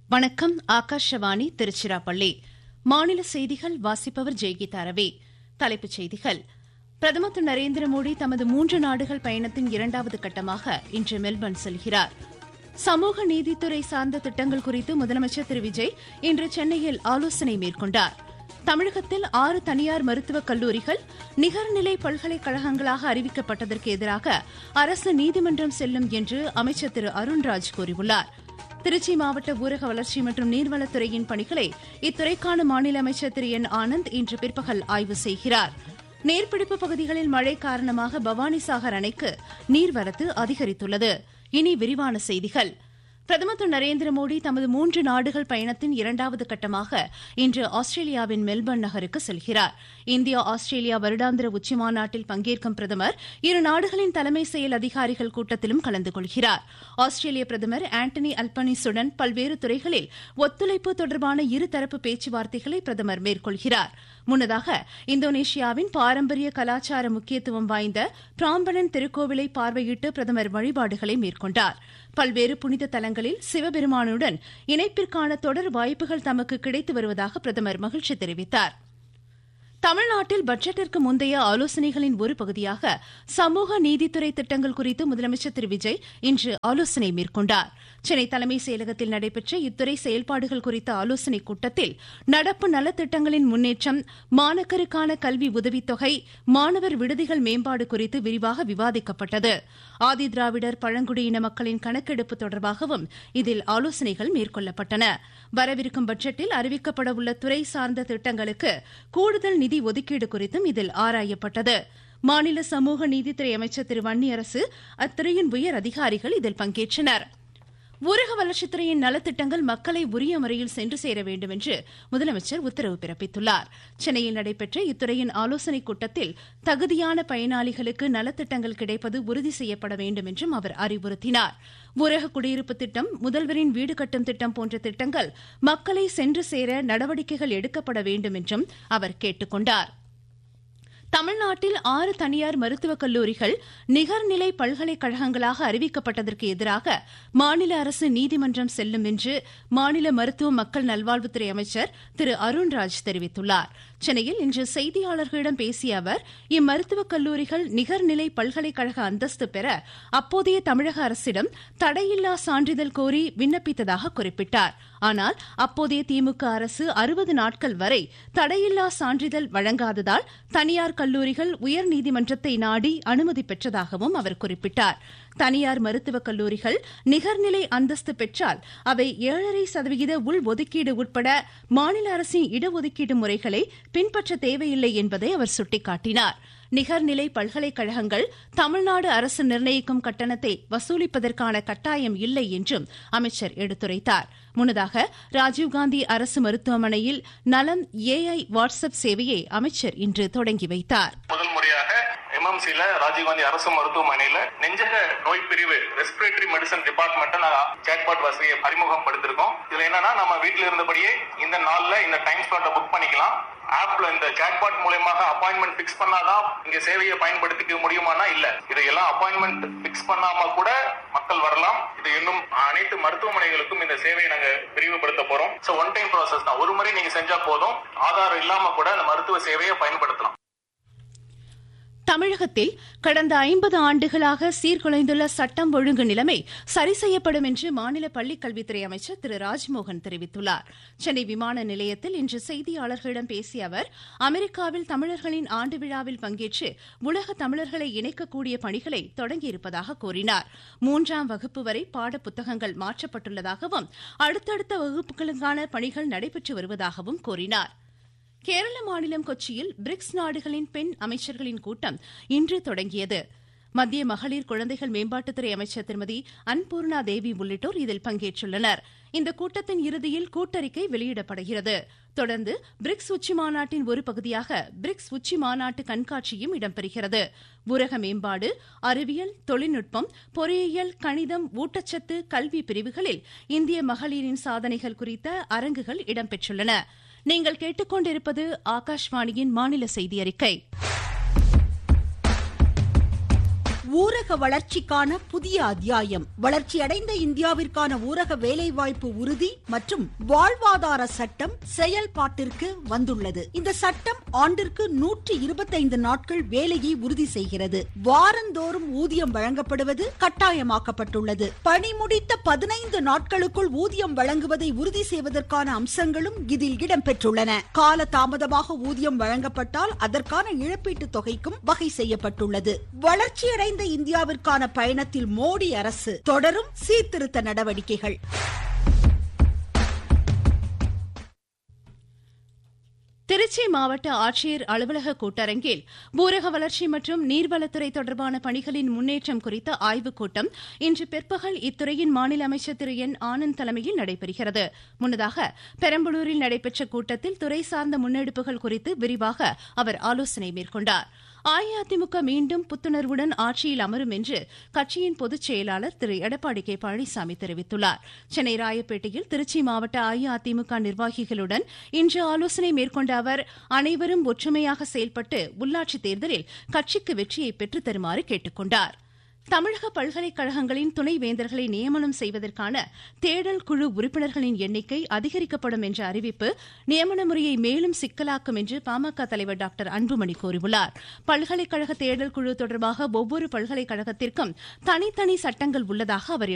வணக்கம் ஆகாஷவாணி திருச்சிராப்பள்ளி மாநில செய்திகள் வாசிப்பவர் ஜெய்கீதா ரவி தலைப்புச் செய்திகள் பிரதமர் திரு நரேந்திர மோடி தமது மூன்று நாடுகள் பயணத்தின் இரண்டாவது கட்டமாக இன்று மெல்பர்ன் செல்கிறார் சமூக நீதித்துறை சார்ந்த திட்டங்கள் குறித்து முதலமைச்சர் திரு விஜய் இன்று சென்னையில் ஆலோசனை மேற்கொண்டார் தமிழகத்தில் ஆறு தனியார் மருத்துவக் கல்லூரிகள் நிகர்நிலை பல்கலைக்கழகங்களாக அறிவிக்கப்பட்டதற்கு எதிராக அரசு நீதிமன்றம் செல்லும் என்று அமைச்சர் திரு அருண்ராஜ் கூறியுள்ளார் திருச்சி மாவட்ட ஊரக வளர்ச்சி மற்றும் நீர்வளத்துறையின் பணிகளை இத்துறைக்கான மாநில அமைச்சர் திரு என் ஆனந்த் இன்று பிற்பகல் ஆய்வு செய்கிறார் நீர்பிடிப்பு பகுதிகளில் மழை காரணமாக பவானிசாகர் அணைக்கு நீர்வரத்து அதிகரித்துள்ளது இனி விரிவான செய்திகள் பிரதமர் திரு நரேந்திர மோடி தமது மூன்று நாடுகள் பயணத்தின் இரண்டாவது கட்டமாக இன்று ஆஸ்திரேலியாவின் மெல்பர்ன் நகருக்கு செல்கிறார் இந்தியா ஆஸ்திரேலியா வருடாந்திர உச்சிமாநாட்டில் பங்கேற்கும் பிரதமர் இரு நாடுகளின் தலைமை செயல் அதிகாரிகள் கூட்டத்திலும் கலந்து கொள்கிறார் ஆஸ்திரேலிய பிரதமர் ஆண்டனி அல்பனிசுடன் பல்வேறு துறைகளில் ஒத்துழைப்பு தொடர்பான இருதரப்பு பேச்சுவார்த்தைகளை பிரதமர் மேற்கொள்கிறார் முன்னதாக இந்தோனேஷியாவின் பாரம்பரிய கலாச்சார முக்கியத்துவம் வாய்ந்த பிராம்பணன் திருக்கோவிலை பார்வையிட்டு பிரதமர் வழிபாடுகளை மேற்கொண்டார் பல்வேறு புனித தலங்களில் சிவபெருமானுடன் இணைப்பிற்கான தொடர் வாய்ப்புகள் தமக்கு கிடைத்து வருவதாக பிரதமர் மகிழ்ச்சி தெரிவித்தார் தமிழ்நாட்டில் பட்ஜெட்டிற்கு முந்தைய ஆலோசனைகளின் ஒரு பகுதியாக சமூக நீதித்துறை திட்டங்கள் குறித்து முதலமைச்சர் திரு விஜய் இன்று ஆலோசனை மேற்கொண்டார் சென்னை தலைமைச் செயலகத்தில் நடைபெற்ற இத்துறை செயல்பாடுகள் குறித்த ஆலோசனைக் கூட்டத்தில் நடப்பு நலத்திட்டங்களின் முன்னேற்றம் மாணக்கருக்கான கல்வி உதவித்தொகை மாணவர் விடுதிகள் மேம்பாடு குறித்து விரிவாக விவாதிக்கப்பட்டது ஆதி திராவிடர் பழங்குடியின மக்களின் கணக்கெடுப்பு தொடர்பாகவும் இதில் ஆலோசனைகள் மேற்கொள்ளப்பட்டன வரவிருக்கும் பட்ஜெட்டில் அறிவிக்கப்படவுள்ள துறை சார்ந்த திட்டங்களுக்கு கூடுதல் நிதி ஒதுக்கீடு குறித்தும் இதில் ஆராயப்பட்டது மாநில சமூக நீதித்துறை அமைச்சர் திரு வன்னியரசு அத்துறையின் உயர் அதிகாரிகள் இதில் பங்கேற்றனா் ஊரக வளர்ச்சித்துறையின் நலத்திட்டங்கள் மக்களை உரிய முறையில் சென்று சேர வேண்டும் என்று முதலமைச்சர் உத்தரவு பிறப்பித்துள்ளார் சென்னையில் நடைபெற்ற இத்துறையின் ஆலோசனைக் கூட்டத்தில் தகுதியான பயனாளிகளுக்கு நலத்திட்டங்கள் கிடைப்பது உறுதி செய்யப்பட வேண்டும் என்றும் அவர் அறிவுறுத்தினார் ஊரக குடியிருப்பு திட்டம் முதல்வரின் வீடு கட்டும் திட்டம் போன்ற திட்டங்கள் மக்களை சென்று சேர நடவடிக்கைகள் எடுக்கப்பட வேண்டும் என்றும் அவர் கேட்டுக் கொண்டாா் தமிழ்நாட்டில் ஆறு தனியார் மருத்துவக் கல்லூரிகள் நிகர்நிலை பல்கலைக்கழகங்களாக அறிவிக்கப்பட்டதற்கு எதிராக மாநில அரசு நீதிமன்றம் செல்லும் என்று மாநில மருத்துவ மக்கள் நல்வாழ்வுத்துறை அமைச்சர் திரு அருண்ராஜ் தெரிவித்துள்ளார் சென்னையில் இன்று செய்தியாளர்களிடம் பேசிய அவர் இம்மருத்துவக் கல்லூரிகள் நிகர்நிலை பல்கலைக்கழக அந்தஸ்து பெற அப்போதைய தமிழக அரசிடம் தடையில்லா சான்றிதழ் கோரி விண்ணப்பித்ததாக குறிப்பிட்டார் ஆனால் அப்போதைய திமுக அரசு அறுபது நாட்கள் வரை தடையில்லா சான்றிதழ் வழங்காததால் தனியார் கல்லூரிகள் உயர்நீதிமன்றத்தை நாடி அனுமதி பெற்றதாகவும் அவர் குறிப்பிட்டார் தனியார் மருத்துவக் கல்லூரிகள் நிகர்நிலை அந்தஸ்து பெற்றால் அவை ஏழரை சதவிகித உள் ஒதுக்கீடு உட்பட மாநில அரசின் இடஒதுக்கீடு முறைகளை பின்பற்ற தேவையில்லை என்பதை அவர் சுட்டிக்காட்டினார் நிகர்நிலை பல்கலைக்கழகங்கள் தமிழ்நாடு அரசு நிர்ணயிக்கும் கட்டணத்தை வசூலிப்பதற்கான கட்டாயம் இல்லை என்றும் அமைச்சர் எடுத்துரைத்தார் முன்னதாக ராஜீவ்காந்தி அரசு மருத்துவமனையில் நலம் ஏஐ வாட்ஸ்அப் சேவையை அமைச்சர் இன்று தொடங்கி வைத்தார் முதல் முறையாக எம்எம்சில ராஜீவ்காந்தி அரசு மருத்துவமனையில நெஞ்சக நோய் பிரிவு ரெஸ்பிரேட்டரி மெடிசன் டிபார்ட்மெண்ட் நான் சேட்பாட் வசதியை அறிமுகப்படுத்திருக்கோம் இதுல என்னன்னா நம்ம வீட்டுல இருந்தபடியே இந்த நாள்ல இந்த டைம் ஸ்லாட்டை புக் பண்ணிக்கலாம் ஆப்ல இந்த சாட்பாட் மூலயமாக அப்பாயின்மெண்ட் பிக்ஸ் பண்ணாதான் இங்க சேவையை பயன்படுத்திக்க முடியுமானா இல்ல இதையெல்லாம் அப்பாயின்மெண்ட் பிக்ஸ் பண்ணாம கூட மக்கள் வரலாம் இது இன்னும் அனைத்து மருத்துவமனைகளுக்கும் இந்த சேவையை நாங்க விரிவுபடுத்த போறோம் சோ ஒன் டைம் ப்ராசஸ் தான் ஒரு முறை நீங்க செஞ்சா போதும் ஆதாரம் இல்லாம கூட அந்த மருத்துவ சேவையை பயன்படுத்தலாம் தமிழகத்தில் கடந்த ஐம்பது ஆண்டுகளாக சீர்குலைந்துள்ள சட்டம் ஒழுங்கு நிலைமை சரி செய்யப்படும் என்று மாநில பள்ளிக் கல்வித்துறை அமைச்சர் திரு ராஜ்மோகன் தெரிவித்துள்ளார் சென்னை விமான நிலையத்தில் இன்று செய்தியாளர்களிடம் பேசிய அவர் அமெரிக்காவில் தமிழர்களின் ஆண்டு விழாவில் பங்கேற்று உலக தமிழர்களை இணைக்கக்கூடிய பணிகளை தொடங்கியிருப்பதாக கூறினார் மூன்றாம் வகுப்பு வரை பாட புத்தகங்கள் மாற்றப்பட்டுள்ளதாகவும் அடுத்தடுத்த வகுப்புகளுக்கான பணிகள் நடைபெற்று வருவதாகவும் கூறினாா் கேரள மாநிலம் கொச்சியில் பிரிக்ஸ் நாடுகளின் பெண் அமைச்சர்களின் கூட்டம் இன்று தொடங்கியது மத்திய மகளிர் குழந்தைகள் மேம்பாட்டுத்துறை அமைச்சர் திருமதி அன்பூர்ணா தேவி உள்ளிட்டோர் இதில் பங்கேற்றுள்ளனர் இந்த கூட்டத்தின் இறுதியில் கூட்டறிக்கை வெளியிடப்படுகிறது தொடர்ந்து பிரிக்ஸ் உச்சி மாநாட்டின் ஒரு பகுதியாக பிரிக்ஸ் உச்சி மாநாட்டு கண்காட்சியும் இடம்பெறுகிறது ஊரக மேம்பாடு அறிவியல் தொழில்நுட்பம் பொறியியல் கணிதம் ஊட்டச்சத்து கல்வி பிரிவுகளில் இந்திய மகளிரின் சாதனைகள் குறித்த அரங்குகள் இடம்பெற்றுள்ளன நீங்கள் கேட்டுக்கொண்டிருப்பது ஆகாஷ்வாணியின் மாநில செய்தி அறிக்கை ஊரக வளர்ச்சிக்கான புதிய அத்தியாயம் வளர்ச்சியடைந்த இந்தியாவிற்கான ஊரக வேலைவாய்ப்பு உறுதி மற்றும் வாழ்வாதார சட்டம் செயல்பாட்டிற்கு வந்துள்ளது இந்த சட்டம் ஆண்டிற்கு நூற்றி இருபத்தைந்து நாட்கள் வேலையை உறுதி செய்கிறது வாரந்தோறும் ஊதியம் வழங்கப்படுவது கட்டாயமாக்கப்பட்டுள்ளது பணி முடித்த பதினைந்து நாட்களுக்குள் ஊதியம் வழங்குவதை உறுதி செய்வதற்கான அம்சங்களும் இதில் இடம்பெற்றுள்ளன கால தாமதமாக ஊதியம் வழங்கப்பட்டால் அதற்கான இழப்பீட்டு தொகைக்கும் வகை செய்யப்பட்டுள்ளது வளர்ச்சியடைந்த இந்தியாவிற்கான பயணத்தில் மோடி அரசு தொடரும் சீர்திருத்த நடவடிக்கைகள் திருச்சி மாவட்ட ஆட்சியர் அலுவலக கூட்டரங்கில் ஊரக வளர்ச்சி மற்றும் நீர்வளத்துறை தொடர்பான பணிகளின் முன்னேற்றம் குறித்த ஆய்வுக் கூட்டம் இன்று பிற்பகல் இத்துறையின் மாநில அமைச்சர் திரு என் ஆனந்த் தலைமையில் நடைபெறுகிறது முன்னதாக பெரம்பலூரில் நடைபெற்ற கூட்டத்தில் துறை சார்ந்த முன்னெடுப்புகள் குறித்து விரிவாக அவர் ஆலோசனை மேற்கொண்டார் அஇஅதிமுக மீண்டும் புத்துணர்வுடன் ஆட்சியில் அமரும் என்று கட்சியின் பொதுச் செயலாளர் திரு எடப்பாடி கே பழனிசாமி தெரிவித்துள்ளார் சென்னை ராயப்பேட்டையில் திருச்சி மாவட்ட அஇஅதிமுக நிர்வாகிகளுடன் இன்று ஆலோசனை மேற்கொண்ட அவர் அனைவரும் ஒற்றுமையாக செயல்பட்டு உள்ளாட்சித் தேர்தலில் கட்சிக்கு வெற்றியை பெற்றுத் தருமாறு கேட்டுக் கொண்டாா் தமிழக பல்கலைக்கழகங்களின் துணைவேந்தர்களை நியமனம் செய்வதற்கான தேடல் குழு உறுப்பினர்களின் எண்ணிக்கை அதிகரிக்கப்படும் என்ற அறிவிப்பு நியமன முறையை மேலும் சிக்கலாக்கும் என்று பாமக தலைவர் டாக்டர் அன்புமணி கூறியுள்ளார் பல்கலைக்கழக தேடல் குழு தொடர்பாக ஒவ்வொரு பல்கலைக்கழகத்திற்கும் தனித்தனி சட்டங்கள் உள்ளதாக அவர்